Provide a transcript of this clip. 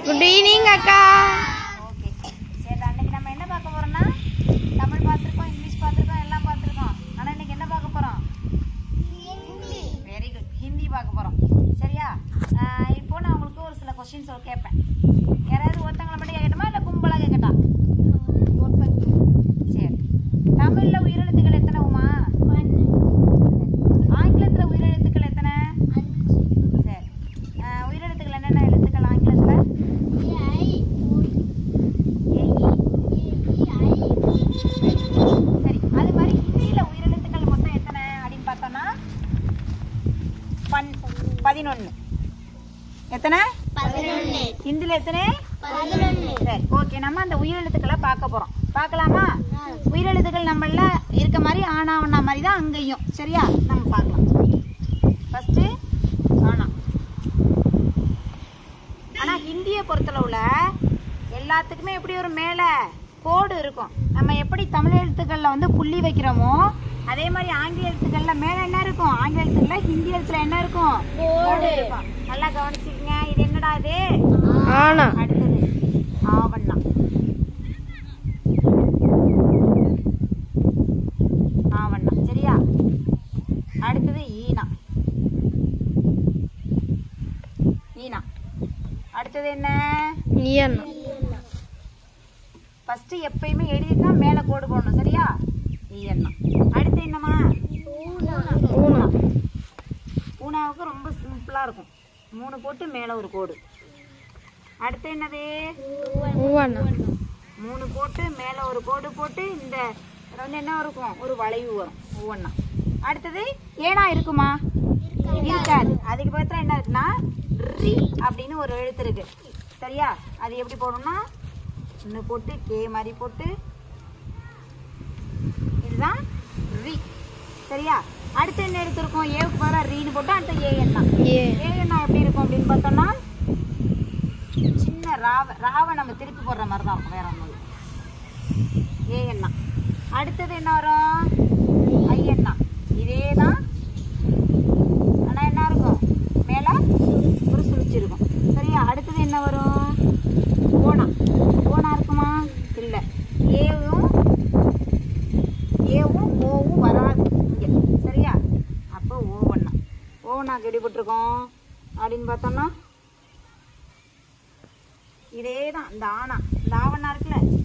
good evening அக்கா okay சரி அன்னைக்கு நம்ம என்ன பார்க்க போறோம்னா தமிழ் பார்த்துருக்கோம் இங்கிலீஷ் பார்த்துருக்கோம் எல்லாம் பார்த்துருக்கோம் ஆனால் இன்னைக்கு என்ன பார்க்க போறோம் வெரி குட் ஹிந்தி பார்க்க போறோம் சரியா ஆஹ் இப்போ நான் உங்களுக்கு ஒரு சில கொஸ்டின்ஸ் கேட்பேன் யாராவது ஒருத்தங்களை மட்டும் கேட்கட்டுமா இல்லை கும்பலாக கேட்கட்டா சரி தமிழ்ல உயிரெழுத்துக்கள் எத்தனை உமா ஆங்கிலத்தில் உயிரெழுத்துக்கள் எத்தனை சரி ஆஹ் உயிரெழுத்துக்கள் என்னென்ன எழுத்துக்கள் ஆங்கிலத்தில் சரி அது மாதிரி ஹிந்தியில உயிரெழுத்துக்கள் மொத்தம் எத்தனை அப்படின்னு பார்த்தோம்னா பன் பதினொன்று எத்தனை ஹிந்தியில் எத்தனை சரி ஓகே நம்ம அந்த உயிரெழுத்துக்களை பார்க்க போறோம் பார்க்கலாமா உயிரெழுத்துக்கள் நம்மள இருக்க மாதிரி ஆனாவண்ணா மாதிரி தான் அங்கேயும் சரியா நம்ம பார்க்கலாம் ஃபர்ஸ்ட் ஆனா ஆனா ஹிந்தியை பொறுத்தளவுல எல்லாத்துக்குமே எப்படி ஒரு மேல கோடு இருக்கும் நம்ம எப்படி தமிழ் எழுத்துக்கள்ல வந்து புள்ளி வைக்கிறோமோ அதே மாதிரி ஆங்கில எழுத்துக்கள்ல மேல என்ன இருக்கும் ஆங்கில எழுத்துக்கள்ல ஹிந்தி எழுத்துல என்ன இருக்கும் கோடு இருக்கும் நல்லா கவனிச்சுக்கங்க இது என்னடா இது ஆனா அடுத்தது ஆவண்ணா ஆவண்ணா சரியா அடுத்தது ஈனா ஈனா அடுத்தது என்ன ஈயண்ணா ஃபர்ஸ்ட் எப்பயுமே எழுதிட்டா மேல கோடு போடணும் சரியா ஈயண்ணா அடுத்து என்னம்மா ஊனா பூனாவுக்கு ரொம்ப சிம்பிளா இருக்கும் மூணு போட்டு மேல ஒரு கோடு அடுத்து என்னது ஊவண்ணா மூணு போட்டு மேல ஒரு கோடு போட்டு இந்த இதுல வந்து என்ன இருக்கும் ஒரு வளைவு வரும் ஒவ்வொன்றா அடுத்தது ஏனா இருக்குமா இருக்காது அதுக்கு பக்கத்துல என்ன இருக்குன்னா ரி அப்படின்னு ஒரு எழுத்து இருக்கு சரியா அது எப்படி போடணும்னா ஒன்று போட்டு கே மாதிரி போட்டு இதுதான் ரி சரியா அடுத்து என்ன எழுத்து இருக்கும் ஏவுக்கு பதிலாக ரீன்னு போட்டு அடுத்து ஏஎன் தான் ஏ ஏஎன்னா எப்படி இருக்கும் அப்படின்னு பார்த்தோம்னா சின்ன ராவ ராவை நம்ம திருப்பி போடுற மாதிரி தான் இருக்கும் வேற ஒன்றும் இல்லை ஏஎண்ணா அடுத்தது என்ன வரும் ஐஎண்ணா இதே தான் ஆனால் என்ன இருக்கும் மேலே ஒரு சுழிச்சு இருக்கும் சரியா அடுத்தது என்ன வரும் ஓனா ஓனா இருக்குமா இல்லை ஏவும் ஏவும் ஓவும் வராது இங்கே சரியா அப்போ ஓவண்ணா ஓவனாக்கு எப்படி போட்டிருக்கோம் அப்படின்னு பார்த்தோம்னா இதே தான் இந்த ஆனா இந்த ஆவண்ணா இருக்குல்ல